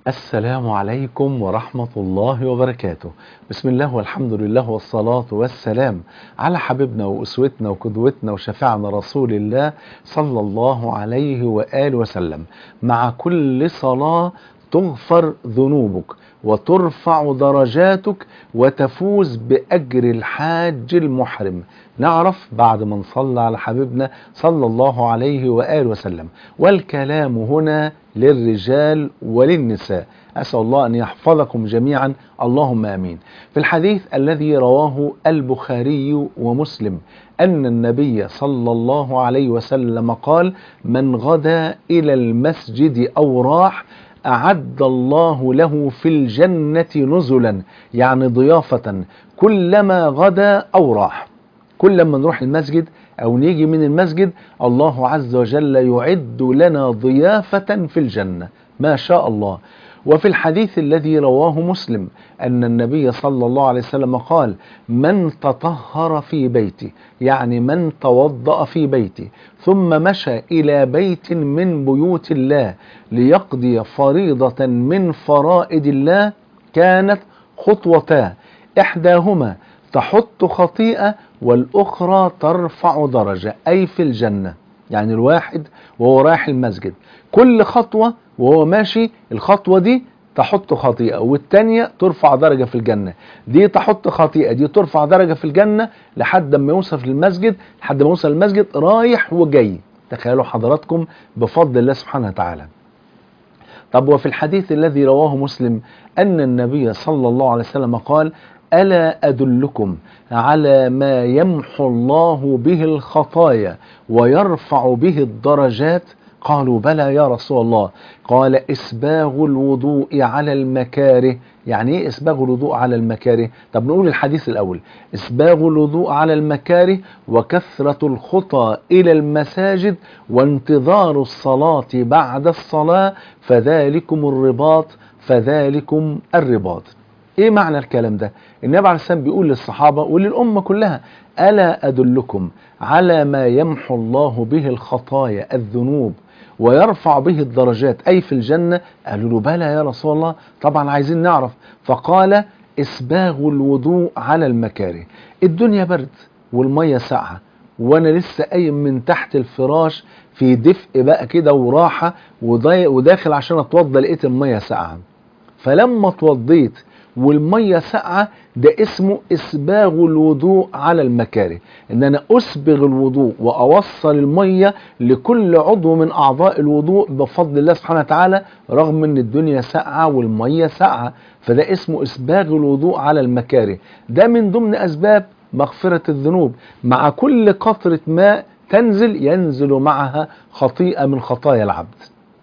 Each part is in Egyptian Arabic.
السلام عليكم ورحمة الله وبركاته بسم الله والحمد لله والصلاة والسلام على حبيبنا وأسوتنا وقدوتنا وشفيعنا رسول الله صلى الله عليه وآله وسلم مع كل صلاة تغفر ذنوبك وترفع درجاتك وتفوز بأجر الحاج المحرم نعرف بعد ما نصلى على حبيبنا صلى الله عليه وآله وسلم والكلام هنا للرجال وللنساء أسأل الله أن يحفظكم جميعا اللهم آمين في الحديث الذي رواه البخاري ومسلم أن النبي صلى الله عليه وسلم قال من غدا إلى المسجد أو راح أعد الله له في الجنة نزلا يعني ضيافة كلما غدا أو راح كل ما نروح المسجد أو نيجي من المسجد الله عز وجل يعد لنا ضيافة في الجنة ما شاء الله وفي الحديث الذي رواه مسلم أن النبي صلى الله عليه وسلم قال من تطهر في بيته يعني من توضأ في بيته ثم مشى إلى بيت من بيوت الله ليقضي فريضة من فرائض الله كانت خطوتان إحداهما تحط خطيئة والأخرى ترفع درجة أي في الجنة يعني الواحد وهو رايح المسجد كل خطوة وهو ماشي الخطوة دي تحط خطيئة والتانية ترفع درجة في الجنة دي تحط خطيئة دي ترفع درجة في الجنة لحد ما يوصل المسجد لحد ما يوصل المسجد رايح وجاي تخيلوا حضراتكم بفضل الله سبحانه وتعالى طب وفي الحديث الذي رواه مسلم أن النبي صلى الله عليه وسلم قال ألا أدلكم على ما يمحو الله به الخطايا ويرفع به الدرجات قالوا بلى يا رسول الله قال إسباغ الوضوء على المكاره يعني إيه إسباغ الوضوء على المكاره طب نقول الحديث الأول إسباغ الوضوء على المكاره وكثرة الخطى إلى المساجد وانتظار الصلاة بعد الصلاة فذلكم الرباط فذلكم الرباط ايه معنى الكلام ده النبي عليه السلام بيقول للصحابة وللأمة كلها ألا أدلكم على ما يمحو الله به الخطايا الذنوب ويرفع به الدرجات أي في الجنة قالوا له بلى يا رسول الله طبعا عايزين نعرف فقال إسباغ الوضوء على المكاره الدنيا برد والمية ساقعة وانا لسه قايم من تحت الفراش في دفء بقى كده وراحة وداخل عشان اتوضى لقيت المية ساقعة فلما اتوضيت والمية ساقعة ده اسمه اسباغ الوضوء على المكاره ان انا اسبغ الوضوء واوصل المية لكل عضو من اعضاء الوضوء بفضل الله سبحانه وتعالى رغم ان الدنيا ساقعة والمية ساقعة فده اسمه اسباغ الوضوء على المكاره ده من ضمن اسباب مغفرة الذنوب مع كل قطرة ماء تنزل ينزل معها خطيئة من خطايا العبد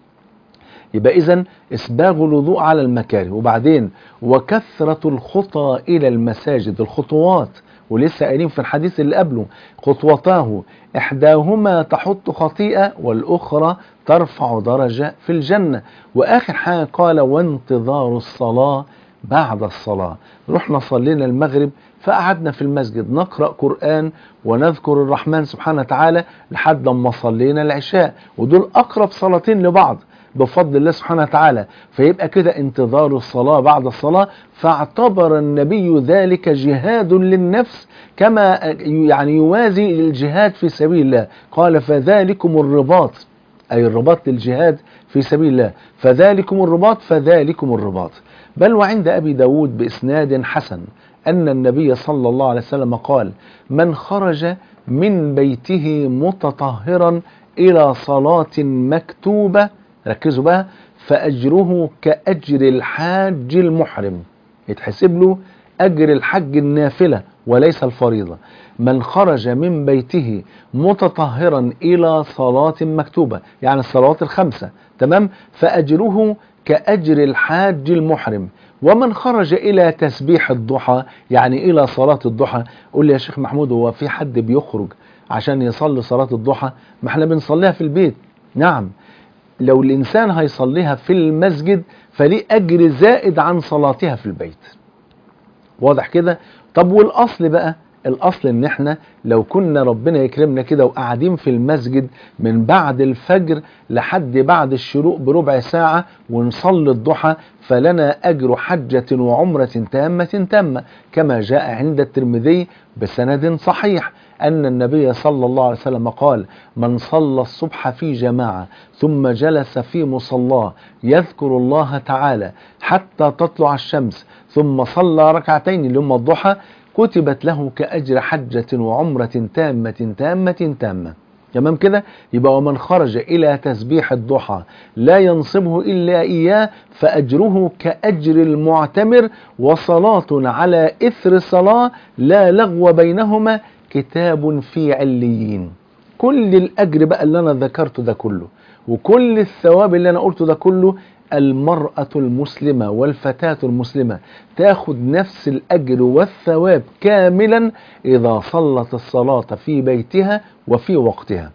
يبقى اذا اسباغ الوضوء على المكاره وبعدين وكثرة الخطى الى المساجد الخطوات ولسه قايلين في الحديث اللي قبله خطوتاه احداهما تحط خطيئة والاخرى ترفع درجة في الجنة واخر حاجة قال وانتظار الصلاة بعد الصلاة رحنا صلينا المغرب فقعدنا في المسجد نقرأ قرآن ونذكر الرحمن سبحانه وتعالى لحد ما صلينا العشاء ودول أقرب صلاتين لبعض بفضل الله سبحانه وتعالى فيبقى كده انتظار الصلاة بعد الصلاة فاعتبر النبي ذلك جهاد للنفس كما يعني يوازي الجهاد في سبيل الله قال فذلكم الرباط أي الرباط للجهاد في سبيل الله فذلكم الرباط فذلكم الرباط بل وعند أبي داود بإسناد حسن أن النبي صلى الله عليه وسلم قال من خرج من بيته متطهرا إلى صلاة مكتوبة ركزوا بقى فأجره كأجر الحاج المحرم يتحسب له أجر الحج النافلة وليس الفريضة من خرج من بيته متطهرا إلى صلاة مكتوبة يعني الصلوات الخمسة تمام فأجره كأجر الحاج المحرم ومن خرج إلى تسبيح الضحى يعني إلى صلاة الضحى قول لي يا شيخ محمود هو في حد بيخرج عشان يصلي صلاة الضحى ما احنا بنصليها في البيت نعم لو الإنسان هيصليها في المسجد فليه أجر زائد عن صلاتها في البيت واضح كده طب والأصل بقى الاصل ان احنا لو كنا ربنا يكرمنا كده وقاعدين في المسجد من بعد الفجر لحد بعد الشروق بربع ساعة ونصلي الضحى فلنا اجر حجة وعمرة تامة تامة كما جاء عند الترمذي بسند صحيح أن النبي صلى الله عليه وسلم قال من صلى الصبح في جماعة ثم جلس في مصلاه يذكر الله تعالى حتى تطلع الشمس ثم صلى ركعتين اللي هم الضحى كتبت له كأجر حجة وعمرة تامة تامة تامة تمام كده يبقى ومن خرج إلى تسبيح الضحى لا ينصبه إلا إياه فأجره كأجر المعتمر وصلاة على إثر صلاة لا لغو بينهما كتاب في عليين كل الأجر بقى اللي أنا ذكرته ده كله وكل الثواب اللي أنا قلته ده كله المرأة المسلمة والفتاة المسلمة تاخد نفس الأجر والثواب كاملا إذا صلت الصلاة في بيتها وفي وقتها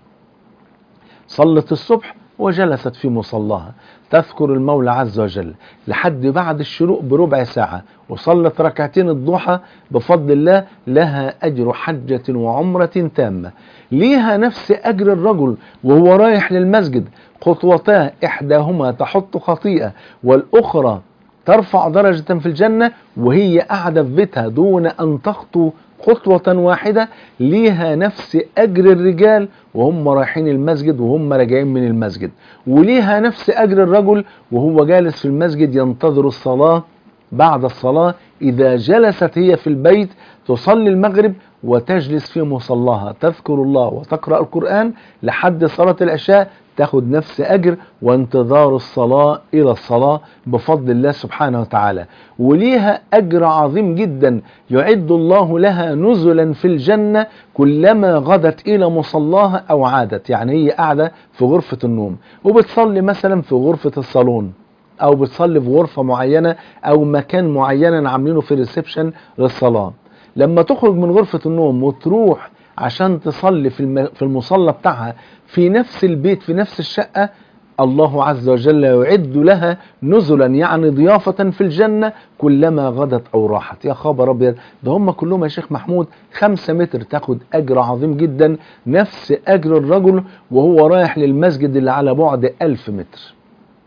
صلت الصبح وجلست في مصلاها تذكر المولى عز وجل لحد بعد الشروق بربع ساعة وصلت ركعتين الضحى بفضل الله لها أجر حجة وعمرة تامة ليها نفس أجر الرجل وهو رايح للمسجد خطوتاه إحداهما تحط خطيئة والأخرى ترفع درجة في الجنة وهي قاعدة في بيتها دون أن تخطو خطوة واحدة ليها نفس أجر الرجال وهم رايحين المسجد وهم راجعين من المسجد وليها نفس أجر الرجل وهو جالس في المسجد ينتظر الصلاة بعد الصلاة إذا جلست هي في البيت تصلي المغرب وتجلس في مصلاها تذكر الله وتقرأ القرآن لحد صلاة العشاء تاخد نفس أجر وانتظار الصلاة إلى الصلاة بفضل الله سبحانه وتعالى وليها أجر عظيم جدا يعد الله لها نزلا في الجنة كلما غدت إلى مصلاها أو عادت يعني هي قاعدة في غرفة النوم وبتصلي مثلا في غرفة الصالون أو بتصلي في غرفة معينة أو مكان معين عاملينه في ريسبشن للصلاة لما تخرج من غرفة النوم وتروح عشان تصلي في الم- في المصلى بتاعها في نفس البيت في نفس الشقة الله عز وجل يعد لها نزلا يعني ضيافة في الجنة كلما غدت أو راحت يا خبر أبيض ده هم كلهم يا شيخ محمود خمسة متر تاخد أجر عظيم جدا نفس أجر الرجل وهو رايح للمسجد اللي على بعد ألف متر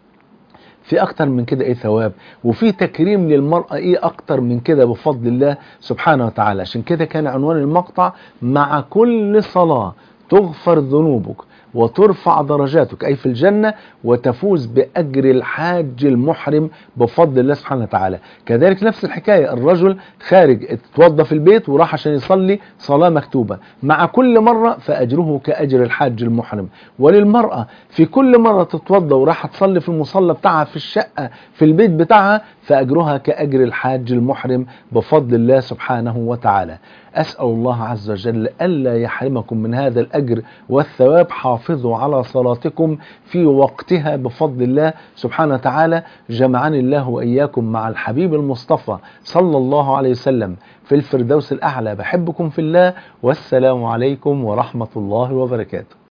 في اكتر من كده ايه ثواب وفي تكريم للمرأة ايه اكتر من كده بفضل الله سبحانه وتعالى عشان كده كان عنوان المقطع مع كل صلاة تغفر ذنوبك وترفع درجاتك أي في الجنة وتفوز بأجر الحاج المحرم بفضل الله سبحانه وتعالى كذلك نفس الحكاية الرجل خارج اتوضى في البيت وراح عشان يصلي صلاة مكتوبة مع كل مرة فأجره كأجر الحاج المحرم وللمرأة في كل مرة تتوضى وراح تصلي في المصلى بتاعها في الشقة في البيت بتاعها فأجرها كأجر الحاج المحرم بفضل الله سبحانه وتعالى أسأل الله عز وجل ألا يحرمكم من هذا الأجر والثواب حافظوا على صلاتكم في وقتها بفضل الله سبحانه وتعالى جمعني الله وإياكم مع الحبيب المصطفى صلى الله عليه وسلم في الفردوس الأعلى بحبكم في الله والسلام عليكم ورحمة الله وبركاته